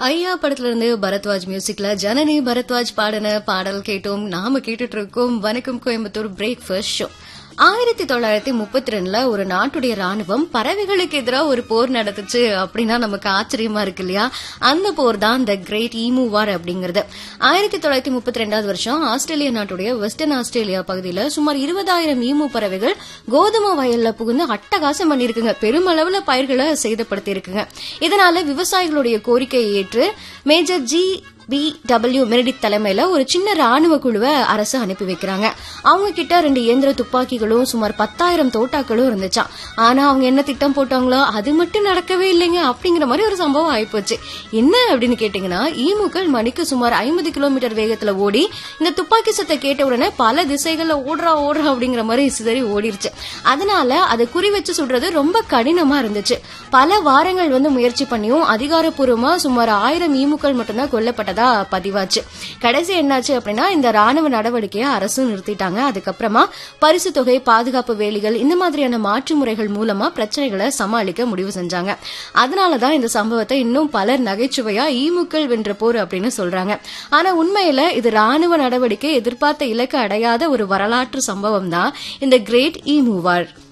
ஐயா படத்துல இருந்து பரத்வாஜ் மியூசிக்ல ஜனனி பரத்வாஜ் பாடின பாடல் கேட்டோம் நாம கேட்டுட்டு இருக்கோம் வணக்கம் கோயம்புத்தூர் பிரேக்ஃபாஸ்ட் ஷோ ஆயிரத்தி தொள்ளாயிரத்தி முப்பத்தி ரெண்டுல ஒரு நாட்டுடைய ராணுவம் பறவைகளுக்கு எதிராக ஒரு போர் நடத்துச்சு அப்படின்னா நமக்கு ஆச்சரியமா இருக்கு இல்லையா அந்த போர் தான் த கிரேட் ஈமு வார் அப்படிங்கிறது ஆயிரத்தி தொள்ளாயிரத்தி முப்பத்தி ரெண்டாவது வருஷம் ஆஸ்திரேலியா நாட்டுடைய வெஸ்டர்ன் ஆஸ்திரேலியா பகுதியில சுமார் இருபதாயிரம் ஈமு பறவைகள் கோதுமை வயல்ல புகுந்து அட்டகாசம் பண்ணிருக்குங்க பெருமளவுல பயிர்களை சேதப்படுத்தி இருக்குங்க இதனால விவசாயிகளுடைய கோரிக்கையை ஏற்று major G P W Meredith தலைமையில ஒரு சின்ன ராணுவ குழுவை அரசு அனுப்பி வைக்கிறாங்க அவங்க கிட்ட ரெண்டு இயந்திர துப்பாக்கிகளும் சுமார் பத்தாயிரம் தோட்டாக்களும் இருந்துச்சாம் ஆனா அவங்க என்ன திட்டம் போட்டாங்களோ அது மட்டும் நடக்கவே இல்லைங்க அப்படிங்கிற மாதிரி ஒரு சம்பவம் ஆயிப்போச்சு என்ன அப்படின்னு கேட்டீங்கன்னா ஈமுக்கள் மணிக்கு சுமார் ஐம்பது கிலோமீட்டர் வேகத்துல ஓடி இந்த துப்பாக்கி சத்தை கேட்ட உடனே பல திசைகள்ல ஓடுறா ஓடுறா அப்படிங்கிற மாதிரி சிதறி ஓடிருச்சு அதனால அதை குறி வச்சு சுடுறது ரொம்ப கடினமா இருந்துச்சு பல வாரங்கள் வந்து முயற்சி பண்ணியும் அதிகாரப்பூர்வமா சுமார் ஆயிரம் ஈமுக்கள் மட்டும்தான் கொல்லப்பட்டதா பதிவாச்சு கடைசி என்னாச்சு அப்படின்னா இந்த ராணுவ நடவடிக்கையை அரசு நிறுத்திட்டாங்க அதுக்கப்புறமா பரிசு தொகை பாதுகாப்பு வேலிகள் இந்த மாதிரியான மாற்று முறைகள் மூலமா பிரச்சனைகளை சமாளிக்க முடிவு செஞ்சாங்க அதனாலதான் இந்த சம்பவத்தை இன்னும் பலர் நகைச்சுவையா ஈமுக்கள் வென்ற போர் அப்படின்னு சொல்றாங்க ஆனா உண்மையில இது ராணுவ நடவடிக்கை எதிர்பார்த்த இலக்கு அடையாத ஒரு வரலாற்று சம்பவம் தான் இந்த கிரேட் ஈமு வார்